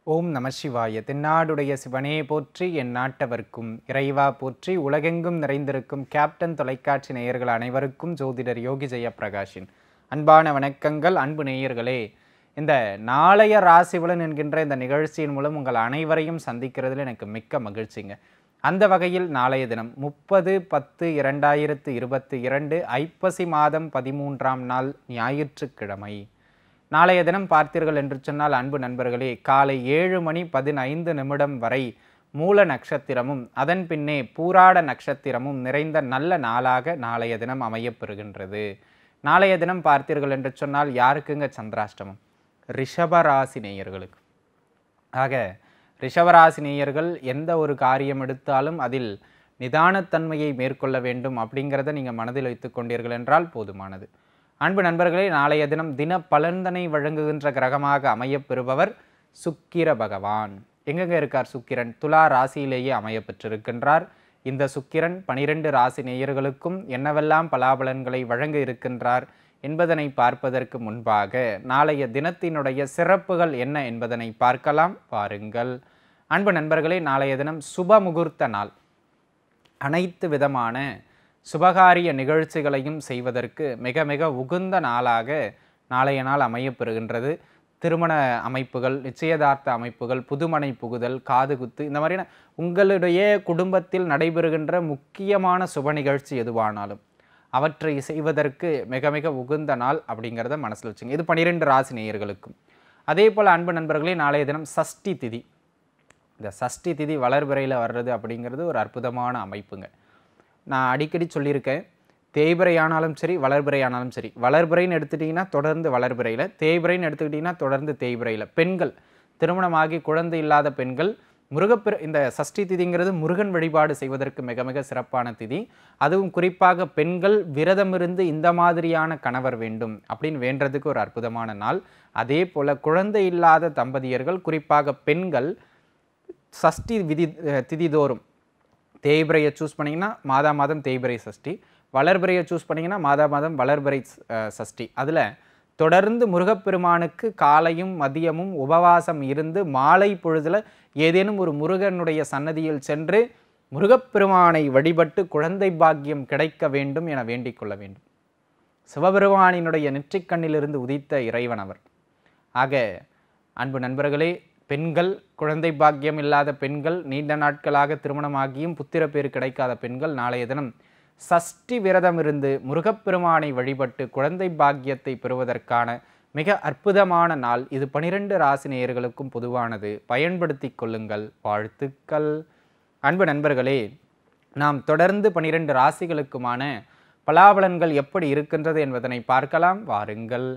ஓம் நம சிவாய தென்னாடுடைய சிவனே போற்றி என் நாட்டவர்க்கும் இறைவா போற்றி உலகெங்கும் நிறைந்திருக்கும் கேப்டன் தொலைக்காட்சி நேயர்கள் அனைவருக்கும் ஜோதிடர் யோகி ஜெயப்பிரகாஷின் அன்பான வணக்கங்கள் அன்பு நேயர்களே இந்த நாளைய ராசிபலன் என்கின்ற இந்த நிகழ்ச்சியின் மூலம் உங்கள் அனைவரையும் சந்திக்கிறதுல எனக்கு மிக்க மகிழ்ச்சிங்க அந்த வகையில் நாளைய தினம் முப்பது பத்து இரண்டாயிரத்து இருபத்தி இரண்டு ஐப்பசி மாதம் பதிமூன்றாம் நாள் ஞாயிற்றுக்கிழமை நாளைய தினம் பார்த்தீர்கள் என்று சொன்னால் அன்பு நண்பர்களே காலை ஏழு மணி பதினைந்து நிமிடம் வரை மூல நட்சத்திரமும் அதன் பின்னே பூராட நட்சத்திரமும் நிறைந்த நல்ல நாளாக நாளைய தினம் அமையப்பெறுகின்றது நாளைய தினம் பார்த்தீர்கள் என்று சொன்னால் யாருக்குங்க சந்திராஷ்டமம் ரிஷபராசி நேயர்களுக்கு ஆக ரிஷபராசி நேயர்கள் எந்த ஒரு காரியம் எடுத்தாலும் அதில் நிதானத்தன்மையை மேற்கொள்ள வேண்டும் அப்படிங்கிறத நீங்கள் மனதில் வைத்துக் கொண்டீர்கள் என்றால் போதுமானது அன்பு நண்பர்களே நாளைய தினம் தின பலன்தனை வழங்குகின்ற கிரகமாக அமையப்பெறுபவர் சுக்கிர பகவான் எங்கெங்க இருக்கார் சுக்கிரன் துலா ராசியிலேயே அமைய பெற்றிருக்கின்றார் இந்த சுக்கிரன் பனிரெண்டு ராசி நேயர்களுக்கும் என்னவெல்லாம் பலாபலன்களை வழங்க இருக்கின்றார் என்பதனை பார்ப்பதற்கு முன்பாக நாளைய தினத்தினுடைய சிறப்புகள் என்ன என்பதனை பார்க்கலாம் பாருங்கள் அன்பு நண்பர்களே நாளைய தினம் சுப முகூர்த்த நாள் அனைத்து விதமான சுபகாரிய நிகழ்ச்சிகளையும் செய்வதற்கு மிக மிக உகுந்த நாளாக நாளைய நாள் அமையப்பெறுகின்றது திருமண அமைப்புகள் நிச்சயதார்த்த அமைப்புகள் புதுமனை புகுதல் காதுகுத்து இந்த மாதிரியான உங்களுடைய குடும்பத்தில் நடைபெறுகின்ற முக்கியமான சுப நிகழ்ச்சி எதுவானாலும் அவற்றை செய்வதற்கு மிக மிக உகுந்த நாள் அப்படிங்கிறத மனசில் வச்சுங்க இது பன்னிரெண்டு ராசி நேயர்களுக்கும் அதே போல் அன்பு நண்பர்களே நாளைய தினம் சஷ்டி திதி இந்த சஷ்டி திதி வளர்பிறையில் வர்றது அப்படிங்கிறது ஒரு அற்புதமான அமைப்புங்க நான் அடிக்கடி சொல்லியிருக்கேன் தேய்பிறை ஆனாலும் சரி வளர்பிறை ஆனாலும் சரி வளர்பிறைன்னு எடுத்துட்டிங்கன்னா தொடர்ந்து வளர்பிறையில் தேய்பிறைன்னு எடுத்துக்கிட்டிங்கன்னா தொடர்ந்து தேய்பிறையில் பெண்கள் திருமணமாகி குழந்தை இல்லாத பெண்கள் முருகப்பெரு இந்த சஷ்டி திதிங்கிறது முருகன் வழிபாடு செய்வதற்கு மிக மிக சிறப்பான திதி அதுவும் குறிப்பாக பெண்கள் விரதமிருந்து இந்த மாதிரியான கணவர் வேண்டும் அப்படின்னு வேண்டதுக்கு ஒரு அற்புதமான நாள் அதே போல் குழந்தை இல்லாத தம்பதியர்கள் குறிப்பாக பெண்கள் சஷ்டி விதி திதிதோறும் தேய்பிரையை சூஸ் பண்ணிங்கன்னா மாதா மாதம் தேய்பிரை சஷ்டி வளர்பிறையை சூஸ் பண்ணிங்கன்னா மாதா மாதம் வளர்பிறை சஷ்டி அதில் தொடர்ந்து முருகப்பெருமானுக்கு காலையும் மதியமும் உபவாசம் இருந்து மாலை பொழுதில் ஏதேனும் ஒரு முருகனுடைய சன்னதியில் சென்று முருகப்பெருமானை வழிபட்டு குழந்தை பாக்கியம் கிடைக்க வேண்டும் என வேண்டிக் கொள்ள வேண்டும் சிவபெருமானினுடைய நெற்றிக்கண்ணிலிருந்து உதித்த இறைவன் அவர் ஆக அன்பு நண்பர்களே பெண்கள் குழந்தை பாக்கியம் இல்லாத பெண்கள் நீண்ட நாட்களாக திருமணமாகியும் புத்திர பேர் கிடைக்காத பெண்கள் நாளைய தினம் சஷ்டி விரதம் இருந்து முருகப்பெருமானை வழிபட்டு குழந்தை பாக்கியத்தை பெறுவதற்கான மிக அற்புதமான நாள் இது பனிரெண்டு ராசி நேயர்களுக்கும் பொதுவானது பயன்படுத்தி கொள்ளுங்கள் வாழ்த்துக்கள் அன்பு நண்பர்களே நாம் தொடர்ந்து பனிரெண்டு ராசிகளுக்குமான பலாபலன்கள் எப்படி இருக்கின்றது என்பதனை பார்க்கலாம் வாருங்கள்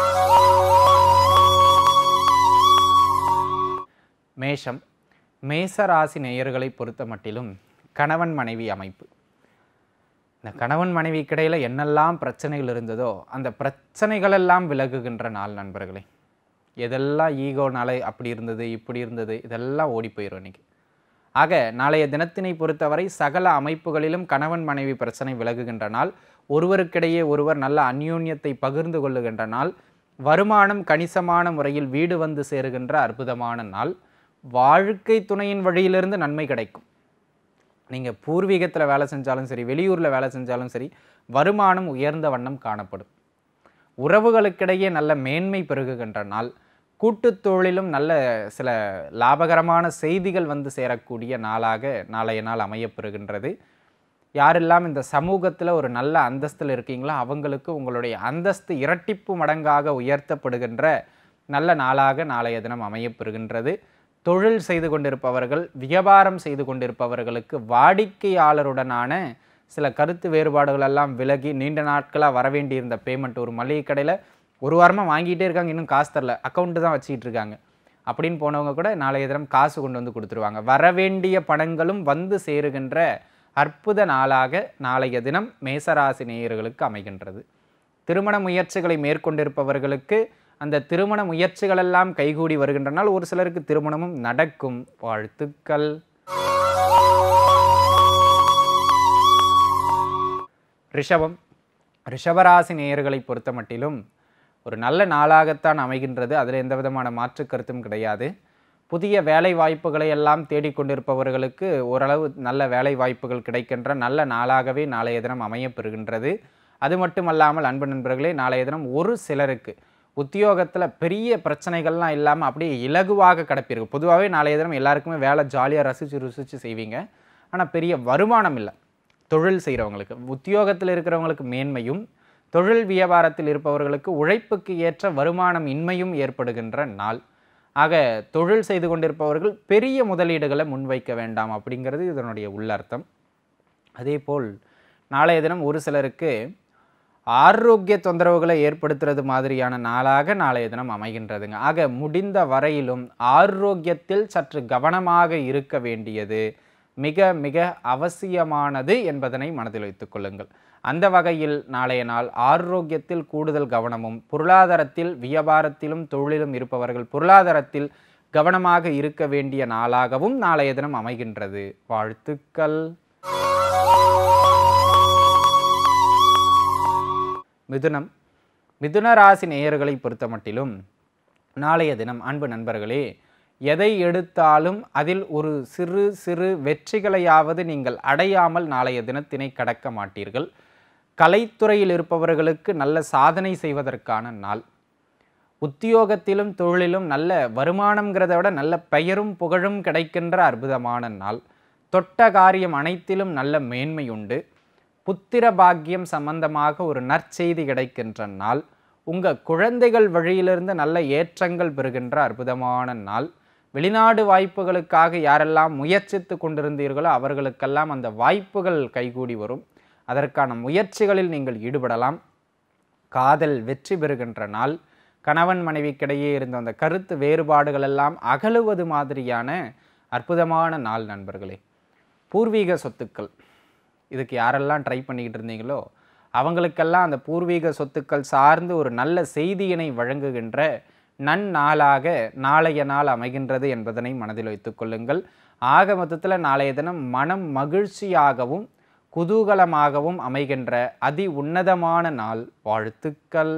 மேஷம் மேசராசி நேயர்களை பொறுத்த மட்டிலும் கணவன் மனைவி அமைப்பு இந்த கணவன் மனைவிக்கு இடையில் என்னெல்லாம் பிரச்சனைகள் இருந்ததோ அந்த பிரச்சனைகளெல்லாம் விலகுகின்ற நாள் நண்பர்களே எதெல்லாம் ஈகோனால அப்படி இருந்தது இப்படி இருந்தது இதெல்லாம் ஓடி போயிடும் இன்னைக்கு ஆக நாளைய தினத்தினை பொறுத்தவரை சகல அமைப்புகளிலும் கணவன் மனைவி பிரச்சனை விலகுகின்ற நாள் ஒருவருக்கிடையே ஒருவர் நல்ல அந்யோன்யத்தை பகிர்ந்து கொள்ளுகின்ற நாள் வருமானம் கணிசமான முறையில் வீடு வந்து சேருகின்ற அற்புதமான நாள் வாழ்க்கை துணையின் வழியிலிருந்து நன்மை கிடைக்கும் நீங்கள் பூர்வீகத்தில் வேலை செஞ்சாலும் சரி வெளியூரில் வேலை செஞ்சாலும் சரி வருமானம் உயர்ந்த வண்ணம் காணப்படும் உறவுகளுக்கிடையே நல்ல மேன்மை பெருகுகின்ற நாள் கூட்டுத் தொழிலும் நல்ல சில லாபகரமான செய்திகள் வந்து சேரக்கூடிய நாளாக நாளைய நாள் அமையப்பெறுகின்றது யாரெல்லாம் இந்த சமூகத்தில் ஒரு நல்ல அந்தஸ்தில் இருக்கீங்களோ அவங்களுக்கு உங்களுடைய அந்தஸ்து இரட்டிப்பு மடங்காக உயர்த்தப்படுகின்ற நல்ல நாளாக நாளைய தினம் அமையப்பெறுகின்றது தொழில் செய்து கொண்டிருப்பவர்கள் வியாபாரம் செய்து கொண்டிருப்பவர்களுக்கு வாடிக்கையாளருடனான சில கருத்து வேறுபாடுகள் எல்லாம் விலகி நீண்ட நாட்களாக வர வேண்டியிருந்த பேமெண்ட் ஒரு மளிகை கடையில் ஒரு வாரமாக வாங்கிட்டே இருக்காங்க இன்னும் காசு தரல அக்கௌண்ட்டு தான் வச்சுக்கிட்டு இருக்காங்க அப்படின்னு போனவங்க கூட நாளைய தினம் காசு கொண்டு வந்து கொடுத்துருவாங்க வரவேண்டிய பணங்களும் வந்து சேருகின்ற அற்புத நாளாக நாளைய தினம் மேசராசி நேயர்களுக்கு அமைகின்றது திருமண முயற்சிகளை மேற்கொண்டிருப்பவர்களுக்கு அந்த திருமண முயற்சிகளெல்லாம் கைகூடி வருகின்றனால் ஒரு சிலருக்கு திருமணமும் நடக்கும் வாழ்த்துக்கள் ரிஷபம் ரிஷபராசி நேயர்களை பொறுத்த மட்டிலும் ஒரு நல்ல நாளாகத்தான் அமைகின்றது அதில் எந்த விதமான மாற்று கருத்தும் கிடையாது புதிய வேலை வாய்ப்புகளை எல்லாம் தேடிக்கொண்டிருப்பவர்களுக்கு ஓரளவு நல்ல வேலை வாய்ப்புகள் கிடைக்கின்ற நல்ல நாளாகவே நாளைய தினம் அமையப்பெறுகின்றது அது மட்டுமல்லாமல் அன்பு நண்பர்களே நாளைய தினம் ஒரு சிலருக்கு உத்தியோகத்தில் பெரிய பிரச்சனைகள்லாம் இல்லாமல் அப்படியே இலகுவாக கிடப்பீர்கள் பொதுவாகவே நாளைய தினம் எல்லாருக்குமே வேலை ஜாலியாக ரசித்து ருசித்து செய்வீங்க ஆனால் பெரிய வருமானம் இல்லை தொழில் செய்கிறவங்களுக்கு உத்தியோகத்தில் இருக்கிறவங்களுக்கு மேன்மையும் தொழில் வியாபாரத்தில் இருப்பவர்களுக்கு உழைப்புக்கு ஏற்ற வருமானம் இன்மையும் ஏற்படுகின்ற நாள் ஆக தொழில் செய்து கொண்டிருப்பவர்கள் பெரிய முதலீடுகளை முன்வைக்க வேண்டாம் அப்படிங்கிறது இதனுடைய உள்ளர்த்தம் அதேபோல் நாளைய தினம் ஒரு சிலருக்கு ஆரோக்கிய தொந்தரவுகளை ஏற்படுத்துறது மாதிரியான நாளாக நாளைய தினம் அமைகின்றதுங்க ஆக முடிந்த வரையிலும் ஆரோக்கியத்தில் சற்று கவனமாக இருக்க வேண்டியது மிக மிக அவசியமானது என்பதனை மனதில் வைத்துக் கொள்ளுங்கள் அந்த வகையில் நாளைய நாள் ஆரோக்கியத்தில் கூடுதல் கவனமும் பொருளாதாரத்தில் வியாபாரத்திலும் தொழிலும் இருப்பவர்கள் பொருளாதாரத்தில் கவனமாக இருக்க வேண்டிய நாளாகவும் நாளைய தினம் அமைகின்றது வாழ்த்துக்கள் மிதுனம் மிதுன ராசி நேயர்களை பொறுத்தமட்டிலும் நாளைய தினம் அன்பு நண்பர்களே எதை எடுத்தாலும் அதில் ஒரு சிறு சிறு வெற்றிகளையாவது நீங்கள் அடையாமல் நாளைய தினத்தினை கடக்க மாட்டீர்கள் கலைத்துறையில் இருப்பவர்களுக்கு நல்ல சாதனை செய்வதற்கான நாள் உத்தியோகத்திலும் தொழிலிலும் நல்ல வருமானம்ங்கிறத விட நல்ல பெயரும் புகழும் கிடைக்கின்ற அற்புதமான நாள் தொட்ட காரியம் அனைத்திலும் நல்ல மேன்மை உண்டு புத்திர பாக்கியம் சம்பந்தமாக ஒரு நற்செய்தி கிடைக்கின்ற நாள் உங்கள் குழந்தைகள் வழியிலிருந்து நல்ல ஏற்றங்கள் பெறுகின்ற அற்புதமான நாள் வெளிநாடு வாய்ப்புகளுக்காக யாரெல்லாம் முயற்சித்து கொண்டிருந்தீர்களோ அவர்களுக்கெல்லாம் அந்த வாய்ப்புகள் கைகூடி வரும் அதற்கான முயற்சிகளில் நீங்கள் ஈடுபடலாம் காதல் வெற்றி பெறுகின்ற நாள் கணவன் மனைவிக்கிடையே இருந்த அந்த கருத்து வேறுபாடுகள் எல்லாம் அகலுவது மாதிரியான அற்புதமான நாள் நண்பர்களே பூர்வீக சொத்துக்கள் இதுக்கு யாரெல்லாம் ட்ரை பண்ணிக்கிட்டு இருந்தீங்களோ அவங்களுக்கெல்லாம் அந்த பூர்வீக சொத்துக்கள் சார்ந்து ஒரு நல்ல செய்தியினை வழங்குகின்ற நன்னாளாக நாளைய நாள் அமைகின்றது என்பதனை மனதில் வைத்துக் கொள்ளுங்கள் ஆக மொத்தத்தில் நாளைய தினம் மனம் மகிழ்ச்சியாகவும் குதூகலமாகவும் அமைகின்ற அதி உன்னதமான நாள் வாழ்த்துக்கள்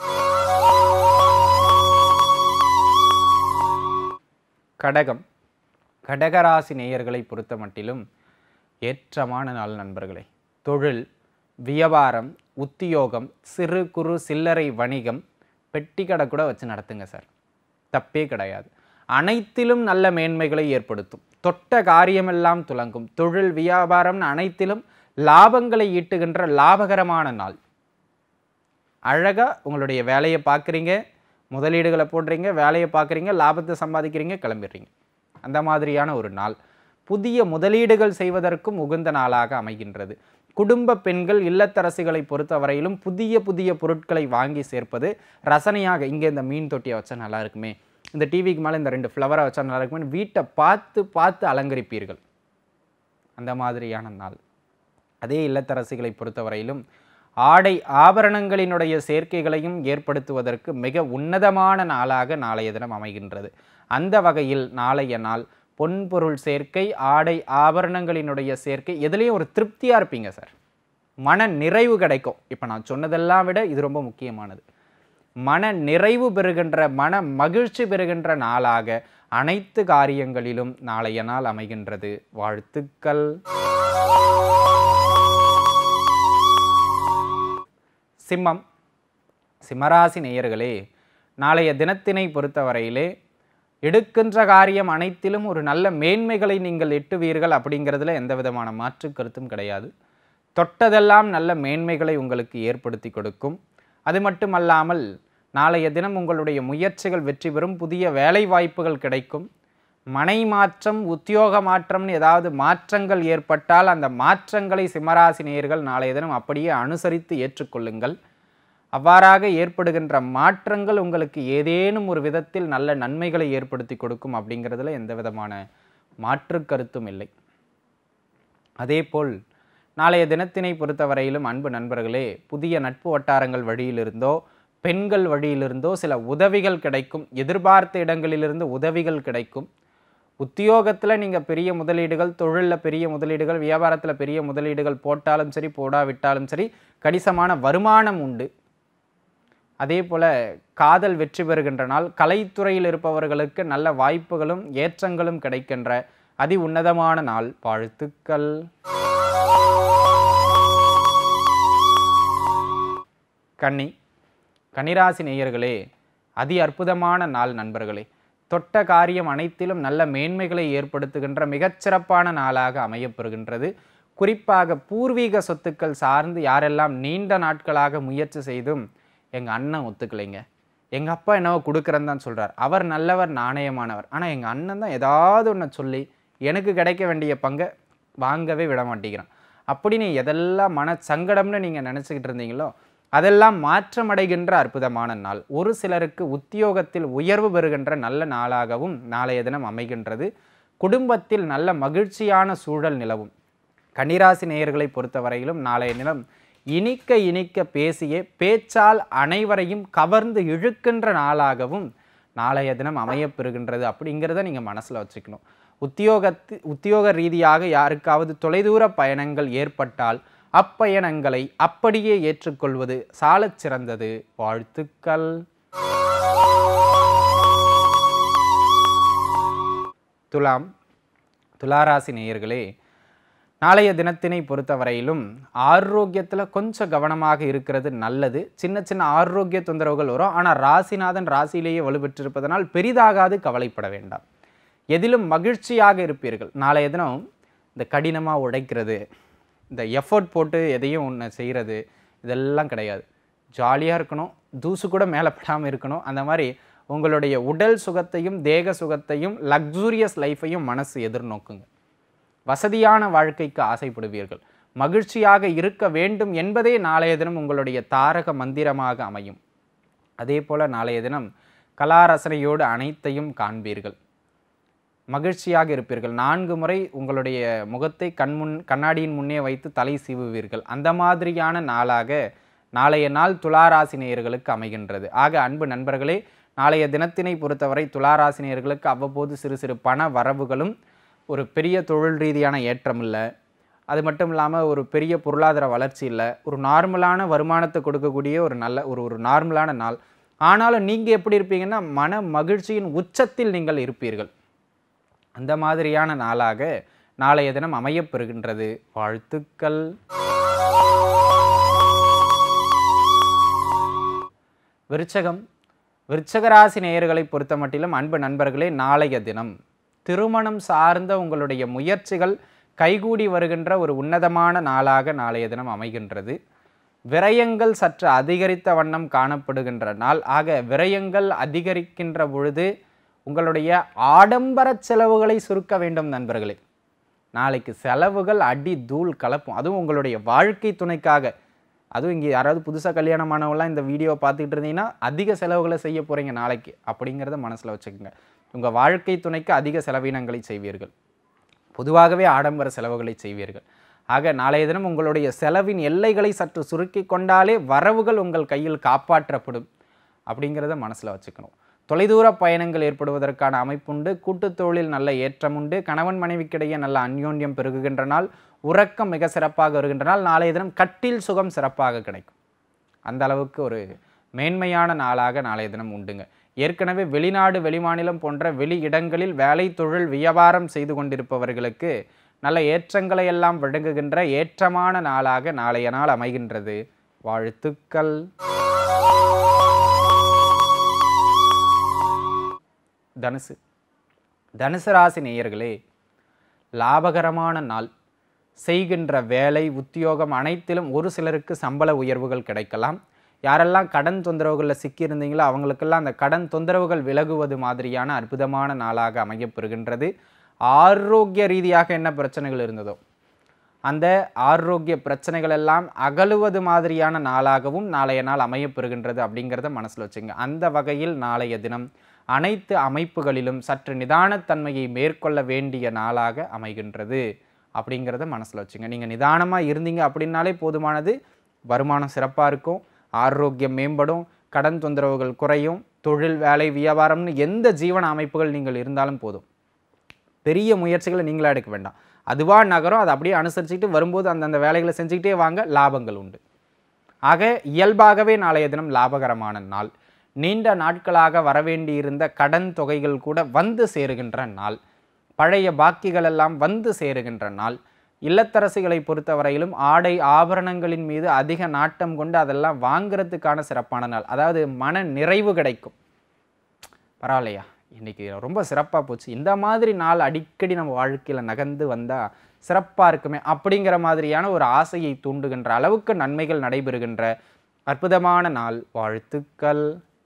கடகம் கடகராசி நேயர்களை பொறுத்த மட்டிலும் ஏற்றமான நாள் நண்பர்களே தொழில் வியாபாரம் உத்தியோகம் சிறு குறு சில்லறை வணிகம் பெட்டி கடை கூட வச்சு நடத்துங்க சார் தப்பே கிடையாது அனைத்திலும் நல்ல மேன்மைகளை ஏற்படுத்தும் தொட்ட காரியமெல்லாம் துலங்கும் தொழில் வியாபாரம்னு அனைத்திலும் லாபங்களை ஈட்டுகின்ற லாபகரமான நாள் அழகாக உங்களுடைய வேலையை பார்க்குறீங்க முதலீடுகளை போடுறீங்க வேலையை பார்க்குறீங்க லாபத்தை சம்பாதிக்கிறீங்க கிளம்பிடுறீங்க அந்த மாதிரியான ஒரு நாள் புதிய முதலீடுகள் செய்வதற்கும் உகந்த நாளாக அமைகின்றது குடும்ப பெண்கள் இல்லத்தரசிகளை பொறுத்தவரையிலும் புதிய புதிய பொருட்களை வாங்கி சேர்ப்பது ரசனையாக இங்கே இந்த மீன் தொட்டியை வச்சா நல்லா இருக்குமே இந்த டிவிக்கு மேலே இந்த ரெண்டு ஃப்ளவரை வச்சா நல்லா இருக்குமே வீட்டை பார்த்து பார்த்து அலங்கரிப்பீர்கள் அந்த மாதிரியான நாள் அதே இல்லத்தரசிகளை பொறுத்தவரையிலும் ஆடை ஆபரணங்களினுடைய சேர்க்கைகளையும் ஏற்படுத்துவதற்கு மிக உன்னதமான நாளாக நாளைய தினம் அமைகின்றது அந்த வகையில் நாளைய நாள் பொன்பொருள் சேர்க்கை ஆடை ஆபரணங்களினுடைய சேர்க்கை எதுலேயும் ஒரு திருப்தியாக இருப்பீங்க சார் மன நிறைவு கிடைக்கும் இப்போ நான் சொன்னதெல்லாம் விட இது ரொம்ப முக்கியமானது மன நிறைவு பெறுகின்ற மன மகிழ்ச்சி பெறுகின்ற நாளாக அனைத்து காரியங்களிலும் நாளைய நாள் அமைகின்றது வாழ்த்துக்கள் சிம்மம் சிம்மராசி நேயர்களே நாளைய தினத்தினை பொறுத்தவரையிலே எடுக்கின்ற காரியம் அனைத்திலும் ஒரு நல்ல மேன்மைகளை நீங்கள் எட்டுவீர்கள் அப்படிங்கிறதுல எந்த விதமான மாற்று கருத்தும் கிடையாது தொட்டதெல்லாம் நல்ல மேன்மைகளை உங்களுக்கு ஏற்படுத்தி கொடுக்கும் அது மட்டுமல்லாமல் நாளைய தினம் உங்களுடைய முயற்சிகள் வெற்றி பெறும் புதிய வேலை வாய்ப்புகள் கிடைக்கும் மனை மாற்றம் உத்தியோக மாற்றம்னு ஏதாவது மாற்றங்கள் ஏற்பட்டால் அந்த மாற்றங்களை சிம்மராசி நேயர்கள் நாளைய தினம் அப்படியே அனுசரித்து ஏற்றுக்கொள்ளுங்கள் அவ்வாறாக ஏற்படுகின்ற மாற்றங்கள் உங்களுக்கு ஏதேனும் ஒரு விதத்தில் நல்ல நன்மைகளை ஏற்படுத்தி கொடுக்கும் அப்படிங்கிறதுல எந்த விதமான மாற்று கருத்தும் இல்லை அதேபோல் நாளைய தினத்தினை பொறுத்தவரையிலும் அன்பு நண்பர்களே புதிய நட்பு வட்டாரங்கள் வழியிலிருந்தோ பெண்கள் வழியிலிருந்தோ சில உதவிகள் கிடைக்கும் எதிர்பார்த்த இடங்களிலிருந்து உதவிகள் கிடைக்கும் உத்தியோகத்தில் நீங்கள் பெரிய முதலீடுகள் தொழிலில் பெரிய முதலீடுகள் வியாபாரத்தில் பெரிய முதலீடுகள் போட்டாலும் சரி போடாவிட்டாலும் சரி கணிசமான வருமானம் உண்டு அதே போல் காதல் வெற்றி பெறுகின்ற நாள் கலைத்துறையில் இருப்பவர்களுக்கு நல்ல வாய்ப்புகளும் ஏற்றங்களும் கிடைக்கின்ற அதி உன்னதமான நாள் வாழ்த்துக்கள் கன்னி கன்னிராசி நேயர்களே அதி அற்புதமான நாள் நண்பர்களே தொட்ட காரியம் அனைத்திலும் நல்ல மேன்மைகளை ஏற்படுத்துகின்ற மிகச்சிறப்பான நாளாக அமையப்பெறுகின்றது குறிப்பாக பூர்வீக சொத்துக்கள் சார்ந்து யாரெல்லாம் நீண்ட நாட்களாக முயற்சி செய்தும் எங்கள் அண்ணன் ஒத்துக்கலைங்க எங்கள் அப்பா என்னவோ கொடுக்குறேன்னு தான் சொல்கிறார் அவர் நல்லவர் நாணயமானவர் ஆனால் எங்கள் அண்ணன் தான் ஏதாவது ஒன்று சொல்லி எனக்கு கிடைக்க வேண்டிய பங்கை வாங்கவே விட மாட்டேங்கிறான் அப்படின்னு எதெல்லாம் மன சங்கடம்னு நீங்கள் நினச்சிக்கிட்டு இருந்தீங்களோ அதெல்லாம் மாற்றமடைகின்ற அற்புதமான நாள் ஒரு சிலருக்கு உத்தியோகத்தில் உயர்வு பெறுகின்ற நல்ல நாளாகவும் நாளைய தினம் அமைகின்றது குடும்பத்தில் நல்ல மகிழ்ச்சியான சூழல் நிலவும் கன்னிராசி நேயர்களை பொறுத்தவரையிலும் நாளைய தினம் இனிக்க இனிக்க பேசியே பேச்சால் அனைவரையும் கவர்ந்து இழுக்கின்ற நாளாகவும் நாளைய தினம் அமையப்பெறுகின்றது அப்படிங்கிறத நீங்கள் மனசில் வச்சுக்கணும் உத்தியோகத்து உத்தியோக ரீதியாக யாருக்காவது தொலைதூர பயணங்கள் ஏற்பட்டால் அப்பயணங்களை அப்படியே ஏற்றுக்கொள்வது சாலச் சிறந்தது வாழ்த்துக்கள் துலாம் துளாராசி நேயர்களே நாளைய தினத்தினை பொறுத்தவரையிலும் ஆரோக்கியத்தில் கொஞ்சம் கவனமாக இருக்கிறது நல்லது சின்ன சின்ன ஆரோக்கிய தொந்தரவுகள் வரும் ஆனால் ராசிநாதன் ராசியிலேயே வலுப்பெற்றிருப்பதனால் பெரிதாகாது கவலைப்பட வேண்டாம் எதிலும் மகிழ்ச்சியாக இருப்பீர்கள் நாளைய தினம் இந்த கடினமாக உடைக்கிறது இந்த எஃபோர்ட் போட்டு எதையும் ஒன்று செய்கிறது இதெல்லாம் கிடையாது ஜாலியாக இருக்கணும் தூசு கூட மேலே படாமல் இருக்கணும் அந்த மாதிரி உங்களுடைய உடல் சுகத்தையும் தேக சுகத்தையும் லக்ஸூரியஸ் லைஃப்பையும் மனசு எதிர்நோக்குங்க வசதியான வாழ்க்கைக்கு ஆசைப்படுவீர்கள் மகிழ்ச்சியாக இருக்க வேண்டும் என்பதே நாளைய தினம் உங்களுடைய தாரக மந்திரமாக அமையும் அதே போல் நாளைய தினம் கலாரசனையோடு அனைத்தையும் காண்பீர்கள் மகிழ்ச்சியாக இருப்பீர்கள் நான்கு முறை உங்களுடைய முகத்தை கண்முன் கண்ணாடியின் முன்னே வைத்து தலை சீவுவீர்கள் அந்த மாதிரியான நாளாக நாளைய நாள் துளாராசி நேயர்களுக்கு அமைகின்றது ஆக அன்பு நண்பர்களே நாளைய தினத்தினை பொறுத்தவரை துளாராசி நேயர்களுக்கு அவ்வப்போது சிறு சிறு பண வரவுகளும் ஒரு பெரிய தொழில் ரீதியான ஏற்றம் இல்லை அது மட்டும் இல்லாமல் ஒரு பெரிய பொருளாதார வளர்ச்சி இல்லை ஒரு நார்மலான வருமானத்தை கொடுக்கக்கூடிய ஒரு நல்ல ஒரு ஒரு நார்மலான நாள் ஆனாலும் நீங்கள் எப்படி இருப்பீங்கன்னா மன மகிழ்ச்சியின் உச்சத்தில் நீங்கள் இருப்பீர்கள் அந்த மாதிரியான நாளாக நாளைய தினம் அமையப்பெறுகின்றது வாழ்த்துக்கள் விருச்சகம் விருச்சகராசி நேயர்களை பொறுத்த மட்டிலும் அன்பு நண்பர்களே நாளைய தினம் திருமணம் சார்ந்த உங்களுடைய முயற்சிகள் கைகூடி வருகின்ற ஒரு உன்னதமான நாளாக நாளைய தினம் அமைகின்றது விரயங்கள் சற்று அதிகரித்த வண்ணம் காணப்படுகின்ற நாள் ஆக விரயங்கள் அதிகரிக்கின்ற பொழுது உங்களுடைய ஆடம்பர செலவுகளை சுருக்க வேண்டும் நண்பர்களே நாளைக்கு செலவுகள் அடி தூள் கலப்பும் அதுவும் உங்களுடைய வாழ்க்கை துணைக்காக அதுவும் இங்கே யாராவது புதுசாக கல்யாணமானவங்களாம் இந்த வீடியோவை பார்த்துக்கிட்டு இருந்தீங்கன்னா அதிக செலவுகளை செய்ய போகிறீங்க நாளைக்கு அப்படிங்கிறத மனசில் வச்சுக்கோங்க உங்கள் வாழ்க்கை துணைக்கு அதிக செலவினங்களை செய்வீர்கள் பொதுவாகவே ஆடம்பர செலவுகளை செய்வீர்கள் ஆக நாளைய தினம் உங்களுடைய செலவின் எல்லைகளை சற்று சுருக்கி கொண்டாலே வரவுகள் உங்கள் கையில் காப்பாற்றப்படும் அப்படிங்கிறத மனசில் வச்சுக்கணும் தொலைதூர பயணங்கள் ஏற்படுவதற்கான அமைப்புண்டு கூட்டுத் தொழில் நல்ல ஏற்றம் உண்டு கணவன் மனைவிக்கிடையே நல்ல அந்யோன்யம் பெருகுகின்ற நாள் உறக்கம் மிக சிறப்பாக வருகின்ற நாள் நாளைய தினம் கட்டில் சுகம் சிறப்பாக கிடைக்கும் அந்த அளவுக்கு ஒரு மேன்மையான நாளாக நாளைய தினம் உண்டுங்க ஏற்கனவே வெளிநாடு வெளிமாநிலம் போன்ற வெளி இடங்களில் வேலை தொழில் வியாபாரம் செய்து கொண்டிருப்பவர்களுக்கு நல்ல ஏற்றங்களை எல்லாம் வழங்குகின்ற ஏற்றமான நாளாக நாளைய நாள் அமைகின்றது வாழ்த்துக்கள் தனுசு தனுசு ராசி நேயர்களே லாபகரமான நாள் செய்கின்ற வேலை உத்தியோகம் அனைத்திலும் ஒரு சிலருக்கு சம்பள உயர்வுகள் கிடைக்கலாம் யாரெல்லாம் கடன் தொந்தரவுகளில் சிக்கியிருந்தீங்களோ அவங்களுக்கெல்லாம் அந்த கடன் தொந்தரவுகள் விலகுவது மாதிரியான அற்புதமான நாளாக அமையப்பெறுகின்றது ஆரோக்கிய ரீதியாக என்ன பிரச்சனைகள் இருந்ததோ அந்த ஆரோக்கிய பிரச்சனைகள் எல்லாம் அகலுவது மாதிரியான நாளாகவும் நாளைய நாள் அமையப்பெறுகின்றது அப்படிங்கிறத மனசில் வச்சுங்க அந்த வகையில் நாளைய தினம் அனைத்து அமைப்புகளிலும் சற்று நிதானத்தன்மையை மேற்கொள்ள வேண்டிய நாளாக அமைகின்றது அப்படிங்கிறத மனசில் வச்சுங்க நீங்கள் நிதானமாக இருந்தீங்க அப்படின்னாலே போதுமானது வருமானம் சிறப்பாக இருக்கும் ஆரோக்கியம் மேம்படும் கடன் தொந்தரவுகள் குறையும் தொழில் வேலை வியாபாரம்னு எந்த ஜீவன அமைப்புகள் நீங்கள் இருந்தாலும் போதும் பெரிய முயற்சிகளை நீங்களா எடுக்க வேண்டாம் அதுவா நகரம் அதை அப்படியே அனுசரிச்சுக்கிட்டு வரும்போது அந்தந்த வேலைகளை செஞ்சுக்கிட்டே வாங்க லாபங்கள் உண்டு ஆக இயல்பாகவே நாளைய தினம் லாபகரமான நாள் நீண்ட நாட்களாக வரவேண்டியிருந்த கடன் தொகைகள் கூட வந்து சேருகின்ற நாள் பழைய பாக்கிகள் எல்லாம் வந்து சேருகின்ற நாள் இல்லத்தரசிகளை பொறுத்தவரையிலும் ஆடை ஆபரணங்களின் மீது அதிக நாட்டம் கொண்டு அதெல்லாம் வாங்குறதுக்கான சிறப்பான நாள் அதாவது மன நிறைவு கிடைக்கும் பரவாயில்லையா இன்னைக்கு ரொம்ப சிறப்பாக போச்சு இந்த மாதிரி நாள் அடிக்கடி நம்ம வாழ்க்கையில் நகர்ந்து வந்தால் சிறப்பாக இருக்குமே அப்படிங்கிற மாதிரியான ஒரு ஆசையை தூண்டுகின்ற அளவுக்கு நன்மைகள் நடைபெறுகின்ற அற்புதமான நாள் வாழ்த்துக்கள்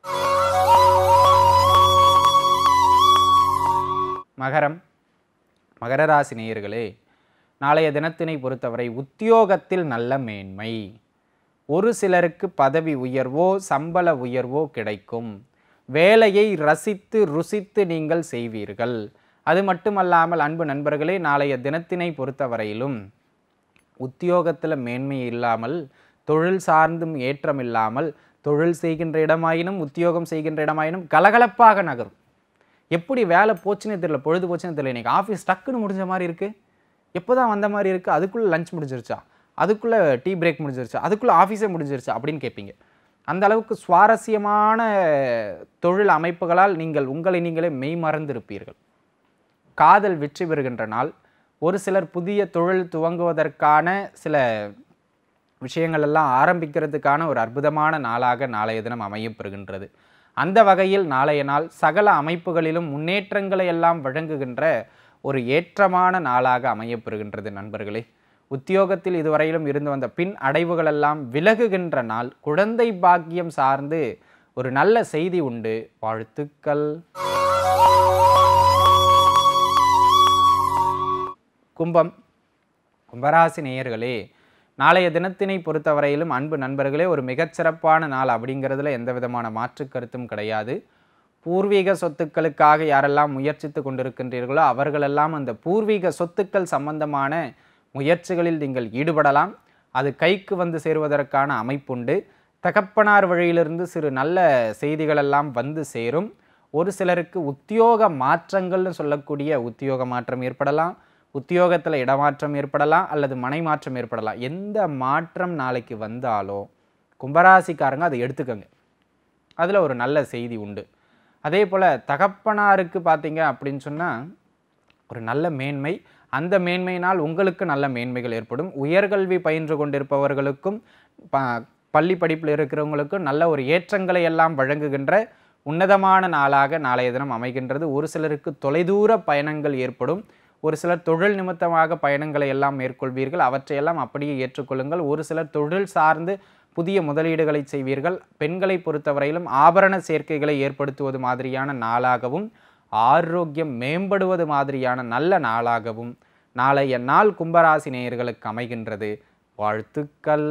மகரம் மகர ராசி நேயர்களே நாளைய தினத்தினை பொறுத்தவரை உத்தியோகத்தில் நல்ல மேன்மை ஒரு சிலருக்கு பதவி உயர்வோ சம்பள உயர்வோ கிடைக்கும் வேலையை ரசித்து ருசித்து நீங்கள் செய்வீர்கள் அது மட்டுமல்லாமல் அன்பு நண்பர்களே நாளைய தினத்தினை பொறுத்தவரையிலும் உத்தியோகத்தில் மேன்மை இல்லாமல் தொழில் சார்ந்தும் ஏற்றம் இல்லாமல் தொழில் செய்கின்ற இடமாயினும் உத்தியோகம் செய்கின்ற இடமாயினும் கலகலப்பாக நகரும் எப்படி வேலை போச்சுன்னே தெரியல பொழுது போச்சுன்னு தெரியல இன்னைக்கு ஆஃபீஸ் டக்குன்னு முடிஞ்ச மாதிரி இருக்குது எப்போ தான் வந்த மாதிரி இருக்குது அதுக்குள்ளே லஞ்ச் முடிஞ்சிருச்சா அதுக்குள்ளே டீ பிரேக் முடிஞ்சிருச்சா அதுக்குள்ளே ஆஃபீஸே முடிஞ்சிருச்சா அப்படின்னு கேட்பீங்க அந்த அளவுக்கு சுவாரஸ்யமான தொழில் அமைப்புகளால் நீங்கள் உங்களை நீங்களே மெய் மறந்திருப்பீர்கள் காதல் வெற்றி பெறுகின்ற நாள் ஒரு சிலர் புதிய தொழில் துவங்குவதற்கான சில விஷயங்கள் எல்லாம் ஆரம்பிக்கிறதுக்கான ஒரு அற்புதமான நாளாக நாளைய தினம் அமையப் பெறுகின்றது அந்த வகையில் நாளைய நாள் சகல அமைப்புகளிலும் முன்னேற்றங்களை எல்லாம் வழங்குகின்ற ஒரு ஏற்றமான நாளாக அமையப் பெறுகின்றது நண்பர்களே உத்தியோகத்தில் இதுவரையிலும் இருந்து வந்த பின் அடைவுகள் எல்லாம் விலகுகின்ற நாள் குழந்தை பாக்கியம் சார்ந்து ஒரு நல்ல செய்தி உண்டு வாழ்த்துக்கள் கும்பம் கும்பராசி நேயர்களே நாளைய தினத்தினை பொறுத்தவரையிலும் அன்பு நண்பர்களே ஒரு மிகச்சிறப்பான நாள் அப்படிங்கிறதுல எந்த விதமான மாற்று கருத்தும் கிடையாது பூர்வீக சொத்துக்களுக்காக யாரெல்லாம் முயற்சித்து கொண்டிருக்கின்றீர்களோ அவர்களெல்லாம் அந்த பூர்வீக சொத்துக்கள் சம்பந்தமான முயற்சிகளில் நீங்கள் ஈடுபடலாம் அது கைக்கு வந்து சேருவதற்கான அமைப்புண்டு தகப்பனார் வழியிலிருந்து சிறு நல்ல செய்திகளெல்லாம் வந்து சேரும் ஒரு சிலருக்கு உத்தியோக மாற்றங்கள்னு சொல்லக்கூடிய உத்தியோக மாற்றம் ஏற்படலாம் உத்தியோகத்தில் இடமாற்றம் ஏற்படலாம் அல்லது மனை மாற்றம் ஏற்படலாம் எந்த மாற்றம் நாளைக்கு வந்தாலும் கும்பராசிக்காரங்க அதை எடுத்துக்கங்க அதில் ஒரு நல்ல செய்தி உண்டு அதே போல் தகப்பனாருக்கு பார்த்தீங்க அப்படின்னு சொன்னால் ஒரு நல்ல மேன்மை அந்த மேன்மையினால் உங்களுக்கு நல்ல மேன்மைகள் ஏற்படும் உயர்கல்வி பயின்று கொண்டிருப்பவர்களுக்கும் ப பள்ளி படிப்பில் இருக்கிறவங்களுக்கும் நல்ல ஒரு ஏற்றங்களை எல்லாம் வழங்குகின்ற உன்னதமான நாளாக நாளைய தினம் அமைகின்றது ஒரு சிலருக்கு தொலைதூர பயணங்கள் ஏற்படும் ஒரு சிலர் தொழில் நிமித்தமாக பயணங்களை எல்லாம் மேற்கொள்வீர்கள் அவற்றையெல்லாம் அப்படியே ஏற்றுக்கொள்ளுங்கள் ஒரு சிலர் தொழில் சார்ந்து புதிய முதலீடுகளை செய்வீர்கள் பெண்களை பொறுத்தவரையிலும் ஆபரண சேர்க்கைகளை ஏற்படுத்துவது மாதிரியான நாளாகவும் ஆரோக்கியம் மேம்படுவது மாதிரியான நல்ல நாளாகவும் நாளைய நாள் கும்பராசி நேயர்களுக்கு அமைகின்றது வாழ்த்துக்கள்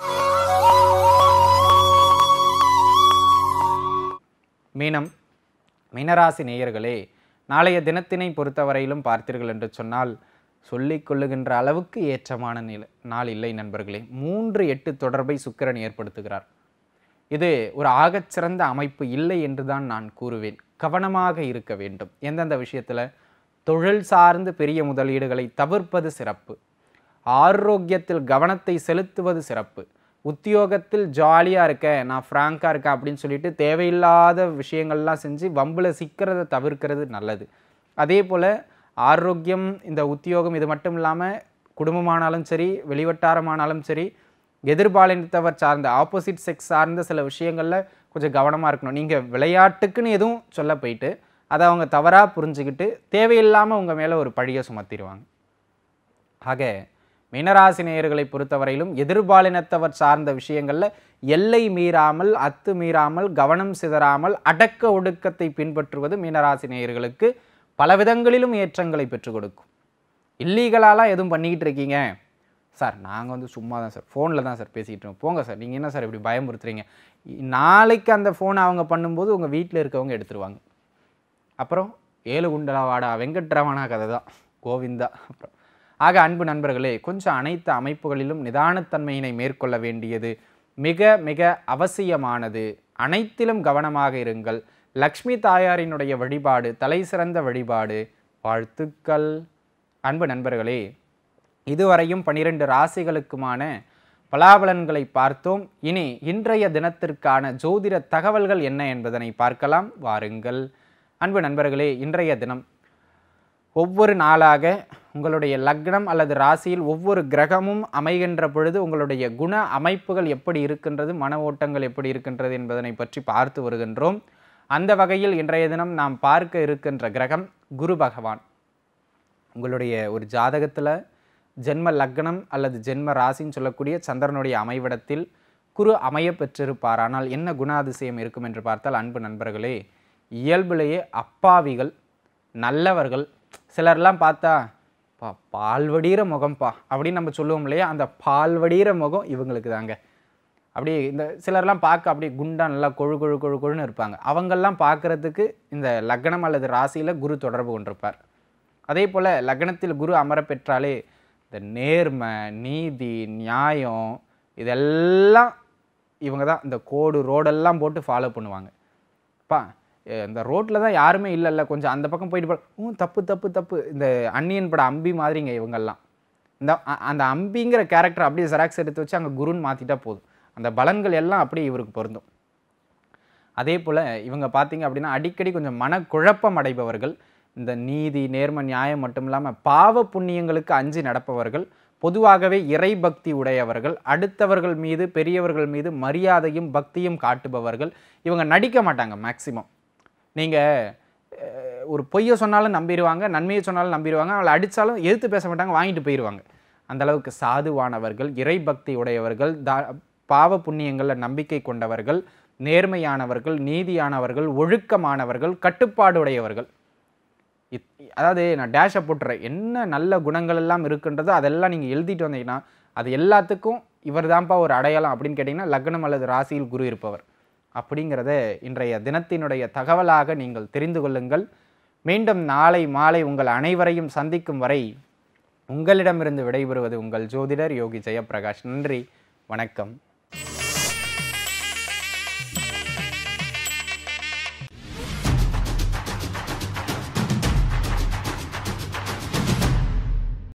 மீனம் மீனராசி நேயர்களே நாளைய தினத்தினை பொறுத்தவரையிலும் பார்த்தீர்கள் என்று சொன்னால் சொல்லிக் கொள்ளுகின்ற அளவுக்கு ஏற்றமான நில நாள் இல்லை நண்பர்களே மூன்று எட்டு தொடர்பை சுக்கிரன் ஏற்படுத்துகிறார் இது ஒரு ஆகச்சிறந்த அமைப்பு இல்லை என்று தான் நான் கூறுவேன் கவனமாக இருக்க வேண்டும் எந்தெந்த விஷயத்தில் தொழில் சார்ந்து பெரிய முதலீடுகளை தவிர்ப்பது சிறப்பு ஆரோக்கியத்தில் கவனத்தை செலுத்துவது சிறப்பு உத்தியோகத்தில் ஜாலியாக இருக்கேன் நான் ஃப்ராங்காக இருக்கேன் அப்படின்னு சொல்லிட்டு தேவையில்லாத விஷயங்கள்லாம் செஞ்சு வம்பில் சிக்கிறத தவிர்க்கிறது நல்லது அதே போல் ஆரோக்கியம் இந்த உத்தியோகம் இது மட்டும் இல்லாமல் குடும்பமானாலும் சரி வெளிவட்டாரமானாலும் சரி எதிர்பாலினத்தவர் சார்ந்த ஆப்போசிட் செக்ஸ் சார்ந்த சில விஷயங்களில் கொஞ்சம் கவனமாக இருக்கணும் நீங்கள் விளையாட்டுக்குன்னு எதுவும் சொல்ல போயிட்டு அதை அவங்க தவறாக புரிஞ்சுக்கிட்டு தேவையில்லாமல் உங்கள் மேலே ஒரு பழியை சுமத்திடுவாங்க ஆக மீனராசி நேயர்களை பொறுத்தவரையிலும் எதிர்பாலினத்தவர் சார்ந்த விஷயங்களில் எல்லை மீறாமல் அத்து மீறாமல் கவனம் சிதறாமல் அடக்க ஒடுக்கத்தை பின்பற்றுவது மீனராசி நேயர்களுக்கு பல விதங்களிலும் ஏற்றங்களை பெற்றுக் கொடுக்கும் இல்லீகலாலாம் எதுவும் பண்ணிக்கிட்டு இருக்கீங்க சார் நாங்கள் வந்து சும்மா தான் சார் ஃபோனில் தான் சார் பேசிகிட்டு இருக்கோம் போங்க சார் நீங்கள் என்ன சார் இப்படி பயமுறுத்துறீங்க நாளைக்கு அந்த ஃபோனை அவங்க பண்ணும்போது உங்கள் வீட்டில் இருக்கவங்க எடுத்துருவாங்க அப்புறம் ஏழு குண்டலா வாடா வெங்கட்ரமணா கதை தான் கோவிந்தா அப்புறம் ஆக அன்பு நண்பர்களே கொஞ்சம் அனைத்து அமைப்புகளிலும் நிதானத்தன்மையினை மேற்கொள்ள வேண்டியது மிக மிக அவசியமானது அனைத்திலும் கவனமாக இருங்கள் லக்ஷ்மி தாயாரினுடைய வழிபாடு தலை சிறந்த வழிபாடு வாழ்த்துக்கள் அன்பு நண்பர்களே இதுவரையும் பனிரெண்டு ராசிகளுக்குமான பலாபலன்களை பார்த்தோம் இனி இன்றைய தினத்திற்கான ஜோதிட தகவல்கள் என்ன என்பதனை பார்க்கலாம் வாருங்கள் அன்பு நண்பர்களே இன்றைய தினம் ஒவ்வொரு நாளாக உங்களுடைய லக்னம் அல்லது ராசியில் ஒவ்வொரு கிரகமும் அமைகின்ற பொழுது உங்களுடைய குண அமைப்புகள் எப்படி இருக்கின்றது மன ஓட்டங்கள் எப்படி இருக்கின்றது என்பதனை பற்றி பார்த்து வருகின்றோம் அந்த வகையில் இன்றைய தினம் நாம் பார்க்க இருக்கின்ற கிரகம் குரு பகவான் உங்களுடைய ஒரு ஜாதகத்தில் ஜென்ம லக்னம் அல்லது ஜென்ம ராசின்னு சொல்லக்கூடிய சந்திரனுடைய அமைவிடத்தில் குரு அமைய பெற்றிருப்பார் ஆனால் என்ன குணாதிசயம் இருக்கும் என்று பார்த்தால் அன்பு நண்பர்களே இயல்பிலேயே அப்பாவிகள் நல்லவர்கள் சிலர்லாம் பார்த்தா பா பால்வடிகிற முகம்பா அப்படின்னு நம்ம சொல்லுவோம் இல்லையா அந்த பால்வடிகிற முகம் இவங்களுக்கு தாங்க அப்படியே இந்த சிலர்லாம் பார்க்க அப்படியே குண்டா நல்லா கொழு கொழு கொழு கொழுன்னு இருப்பாங்க அவங்கெல்லாம் பார்க்கறதுக்கு இந்த லக்னம் அல்லது ராசியில் குரு தொடர்பு கொண்டிருப்பார் அதே போல் லக்னத்தில் குரு அமர பெற்றாலே இந்த நேர்மை நீதி நியாயம் இதெல்லாம் இவங்க தான் இந்த கோடு ரோடெல்லாம் போட்டு ஃபாலோ பண்ணுவாங்க பா அஹ் இந்த ரோட்டில் தான் யாருமே இல்லைல்ல கொஞ்சம் அந்த பக்கம் போயிட்டு போ ஊ தப்பு தப்பு தப்பு இந்த அன்னியன் பட அம்பி மாதிரிங்க இவங்கெல்லாம் இந்த அ- அந்த அம்பிங்கிற கேரக்டர் அப்படியே ஜெராக்ஸ் எடுத்து வச்சு அங்கே குருன்னு மாற்றிட்டா போதும் அந்த பலன்கள் எல்லாம் அப்படியே இவருக்கு பொருந்தும் அதே போல் இவங்க பார்த்தீங்க அப்படின்னா அடிக்கடி கொஞ்சம் மனக்குழப்பம் அடைபவர்கள் இந்த நீதி நேர்ம நியாயம் மட்டும் இல்லாமல் பாவ புண்ணியங்களுக்கு அஞ்சி நடப்பவர்கள் பொதுவாகவே இறை பக்தி உடையவர்கள் அடுத்தவர்கள் மீது பெரியவர்கள் மீது மரியாதையும் பக்தியும் காட்டுபவர்கள் இவங்க நடிக்க மாட்டாங்க மேக்சிமம் நீங்கள் ஒரு பொய்யை சொன்னாலும் நம்பிடுவாங்க நன்மையை சொன்னாலும் நம்பிடுவாங்க அவளை அடித்தாலும் எதிர்த்து பேச மாட்டாங்க வாங்கிட்டு போயிடுவாங்க அந்த அளவுக்கு சாதுவானவர்கள் இறை பக்தி உடையவர்கள் தா பாவ புண்ணியங்களில் நம்பிக்கை கொண்டவர்கள் நேர்மையானவர்கள் நீதியானவர்கள் ஒழுக்கமானவர்கள் கட்டுப்பாடு உடையவர்கள் இத்- அதாவது நான் டேஷை போட்டுறேன் என்ன நல்ல குணங்கள் எல்லாம் இருக்குன்றதோ அதெல்லாம் நீங்கள் எழுதிட்டு வந்தீங்கன்னா அது எல்லாத்துக்கும் இவர் தான்ப்பா ஒரு அடையாளம் அப்படின்னு கேட்டிங்கன்னா லக்னம் அல்லது ராசியில் குரு இருப்பவர் அப்படிங்கிறத இன்றைய தினத்தினுடைய தகவலாக நீங்கள் தெரிந்து கொள்ளுங்கள் மீண்டும் நாளை மாலை உங்கள் அனைவரையும் சந்திக்கும் வரை உங்களிடமிருந்து விடைபெறுவது உங்கள் ஜோதிடர் யோகி ஜெயப்பிரகாஷ் நன்றி வணக்கம்